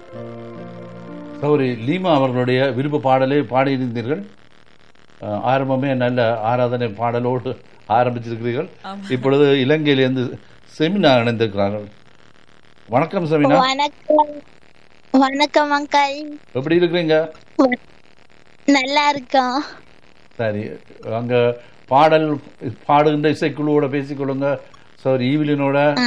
சௌரி Lima அவர்களுடைய விருப்ப பாடலை பாடியிருந்தீர்கள் அஹ், ஆரம்பமே நல்ல ஆராதனை பாடலோடு ஆரம்பிச்சிருக்கிறீர்கள் இப்பொழுது இலங்கையிலிருந்து செமினா இணைந்திருக்கிறார்கள் வணக்கம் செமினா வணக்கம் வணக்கம் அங்கிள் எப்படி இருக்கிறீங்க நல்லா இருக்கோம் சரி அங்க பாடல் பாடுகின்ற இசைக்குழுவோட பேசிக்கொள்ளுங்க சார் ஈவிலினோட ஆ.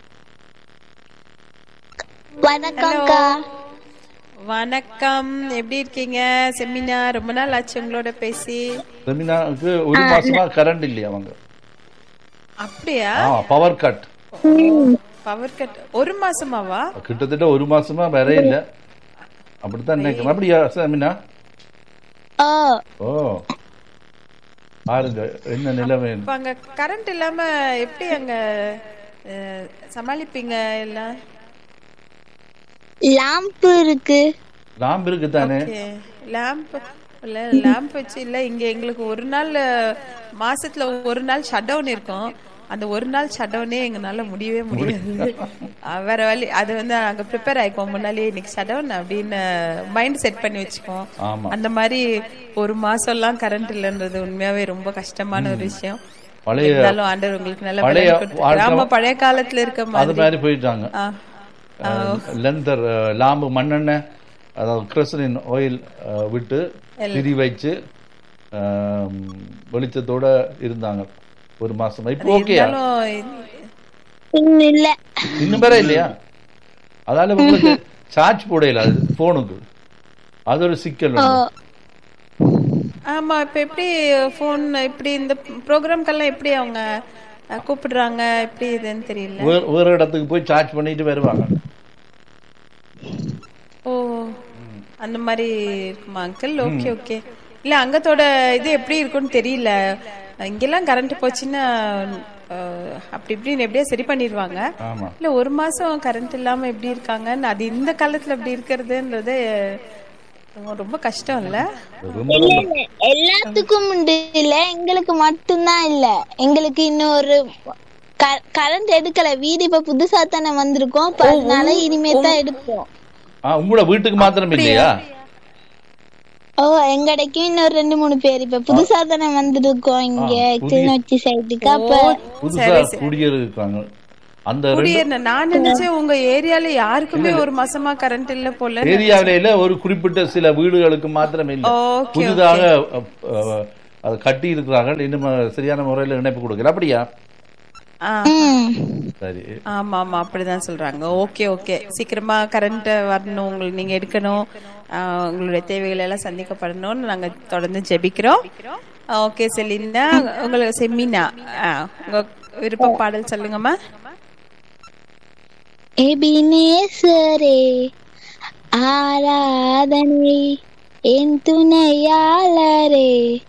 வணக்கம்க்கா வணக்கம் எப்படி இருக்கீங்க செமினா ரொம்ப நாள் ஆச்சு உங்களோட பேசி செமினாவுக்கு ஒரு மாசமா கரண்ட் இல்லையா அவங்க அப்படியா பவர் கட் பவர் கட் ஒரு மாசமாவா கிட்டத்தட்ட ஒரு மாசமா வேற இல்ல அப்படித்தான் நினைக்கிறேன் அப்படியா செமினா ஓ ஓ பாருங்க என்ன நிலைமை இப்ப அங்க கரண்ட் இல்லாம எப்படி அங்க அஹ், சமாளிப்பீங்க எல்லாம் லாம்பு இருக்கு லாம்பு இருக்கு தானே லேம்ப் இல்ல லேம்ப் வச்சு இல்ல இங்க எங்களுக்கு ஒரு நாள் அஹ், மாசத்துல ஒரு நாள் ஷட் டவுன் இருக்கும் அந்த ஒரு நாள் ஷட் டவுனே எங்களால முடியவே முடியாது அஹ், வேற வழி அது வந்து அங்க ப்ரிப்பேர் ஆயிக்குவோம் முன்னாலே இன்னைக்கு ஷட் டவுன் அப்படின்னு மைண்ட் செட் பண்ணி வச்சுக்குவோம் ஆமா அந்த மாதிரி ஒரு மாசம் எல்லாம் கரண்ட் இல்லைன்றது உண்மையாவே ரொம்ப கஷ்டமான ஒரு விஷயம் பழைய இருந்தாலும் ஆண்டவர் உங்களுக்கு நல்ல பழைய பலன் கொடுத்திருக்காரு. வாழ்க்கை- ஆமா பழைய காலத்துல இருக்க அது மாதிரி மாதிரி போயிட்டாங்க ஆ. லெந்தர் லாம்பு மண்ணெண்ணெய் அதாவது கிரசலின் ஆயில் விட்டு திரி வச்சு அஹ், வெளிச்சத்தோட இருந்தாங்க ஒரு மாசமா இப்போ ஓகேயா இருந்தாலும் இன்னும் இல்ல இன்னும் வேற இல்லையா அதால உங்களுக்கு சார்ஜ் போடையில அது போனுக்கு அது ஒரு சிக்கல் ஓ வந்து ஆமா இப்ப எப்படி போன் இப்படி இந்த ப்ரோக்ராம்க்கெல்லாம் எப்படி அவங்க அஹ், கூப்பிடுறாங்க எப்படி இதுன்னு தெரியல வேற- வேற இடத்துக்கு போய் சார்ஜ் பண்ணிட்டு வருவாங்க ஓ அந்த மாதிரி இருக்குமா அங்கிள் ஓகே ஓகே இல்ல அங்கத்தோட இது எப்படி இருக்கும்னு தெரியல இங்கெல்லாம் கரண்ட் போச்சுன்னா அஹ், அப்படி இப்படின்னு எப்படியோ சரி பண்ணிடுவாங்க ஆமா இல்ல ஒரு மாசம் கரண்ட் இல்லாம எப்படி இருக்காங்கன்னு அது இந்த காலத்துல எப்படி இருக்கிறதுன்றது அஹ், ரொம்ப கஷ்டம் இல்ல ரொம்ப இல்ல இல்ல எல்லாத்துக்கும் உண்டு இல்ல எங்களுக்கு மட்டும்தான் இல்ல எங்களுக்கு இன்னொரு கரண்ட் எடுக்கல வீடு இப்ப புதுசா தானே வந்திருக்கோம் அப்ப அதனால இனிமே தான் எடுப்போம் ஆ, உங்களோட வீட்டுக்கு மாத்திரம் இல்லையா ஓ எங்கடைக்கும் இன்னொரு ரெண்டு மூணு பேர் இப்ப புதுசா தானே வந்திருக்கோம் இங்க கிளிநொச்சி சைடுக்கு அப்ப புதுசா குடியிருக்காங்க அந்த ரெண்டு குடியேறின நான் நினைச்சேன் உங்க ஏரியால யாருக்குமே ஒரு மாசமா கரண்ட் இல்ல போல ஏரியாவில ஒரு குறிப்பிட்ட சில வீடுகளுக்கு மாத்திரம் இல்லை ஓகே புதிதாக அஹ், அஹ், அதை கட்டி இருக்கிறார்கள் இன்னும் சரியான முறையில் இணைப்பு கொடுக்கல அப்படியா ஆ ம் சரி ஆமா ஆமா அப்படிதான் சொல்றாங்க ஓகே ஓகே சீக்கிரமா கரண்ட் வரணும் உங்களுக்கு நீங்க எடுக்கணும் ஆ, உங்களுடைய தேவைகள் எல்லாம் சந்திக்கப்படணும்னு நாங்க தொடர்ந்து ஜெபிக்கிறோம் ஓகே செலினா உங்களுக்கு செமினா ஆ, உங்க விருப்ப பாடல் சொல்லுங்கம்மா எபினேசரே ஆராதனை என் துணையாளரே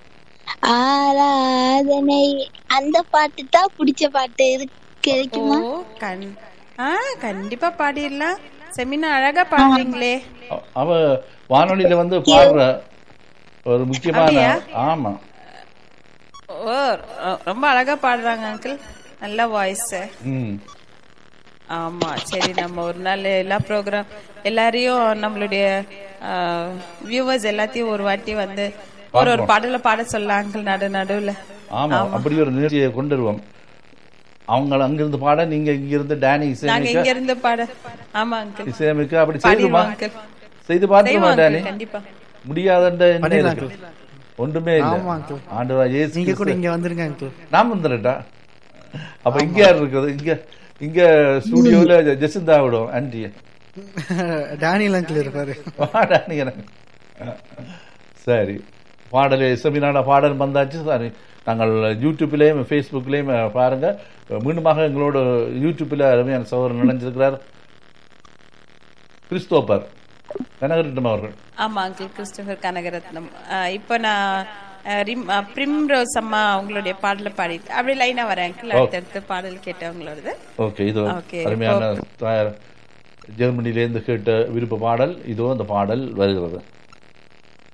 ஆராதனை அந்த பாட்டு தான் பிடிச்ச பாட்டு இது கிடைக்குமா ஓ கண் ஆ கண்டிப்பா பாடிடலாம் செமினா அழகா பாடுறீங்களே அ- அவ வானொலியில வந்து பாடுற ஒரு முக்கியமான ஆமா ஓ ரொ- ரொம்ப அழகா பாடுறாங்க அங்கிள் நல்ல வாய்ஸ் ம் ஆமா சரி நம்ம ஒரு நாள் எல்லா ப்ரோக்ராம் எல்லாரையும் நம்மளுடைய வியூவர்ஸ் எல்லாத்தையும் ஒரு வாட்டி வந்து ஒரு ஒரு பாடல பாட சொல்லலாம் அங்கிள் நடு நடுவுல ஆமா அப்படி ஒரு நிகழ்ச்சியை கொண்டு வருவோம் அவங்க அங்கிருந்து பாட நீங்க இங்க இருந்து டேனி நாங்க இசையமைக்க இங்க இருந்து பாட ஆமா அங்கிள் இசையமைக்க அப்படி செய்துமா பாடிடுவோம் அங்கிள் செய்து பார்த்துமா செய்வோம் டேனி uncle, கண்டிப்பா முடியாதுன்ற என்ன இருக்கு ஒன்றுமே இல்ல ஆமா uncle. ஆண்டவரா இயேசு நீங்க கூட கிறிஸ்து- இங்க வந்துருங்க அங்கிள் நான் வந்துடுறேன்டா அப்ப இங்க யார் இருக்குது இங்க இங்க ஸ்டுடியோல ஜெசிந்தா விடும் ஆன்டி டேனியல் அங்கிள் இருப்பாரு வாடா நீ எனக்கு. சரி பாடல் செமினான பாடல் வந்தாச்சு சரி நாங்கள் யூடியூப்லேயும் ஃபேஸ்புக்லேயும் பாருங்க மீண்டுமாக எங்களோட யூடியூப்பில் அருமையான சகோதரர் நினைஞ்சிருக்கிறார் கிறிஸ்தோப்பர் கனகரட்னம் அவர்கள் ஆமா அங்கிள் கிறிஸ்டோபர் கனகரத்னம் ஆஹ் இப்போ நான் ஆஹ் ரிம்- ஆஹ் பிரிம்ரோஸ் அம்மா அவங்களுடைய பாடல பாடிட்டு அப்படியே லைனா வரேன் அங்கிள் அடுத்தடுத்து பாடல் கேட்டவங்களோடது ஓகே இது Okay, அருமையான தாயார் ஜெர்மனிலேருந்து கேட்ட விருப்ப பாடல் இதோ அந்த பாடல் வருகிறது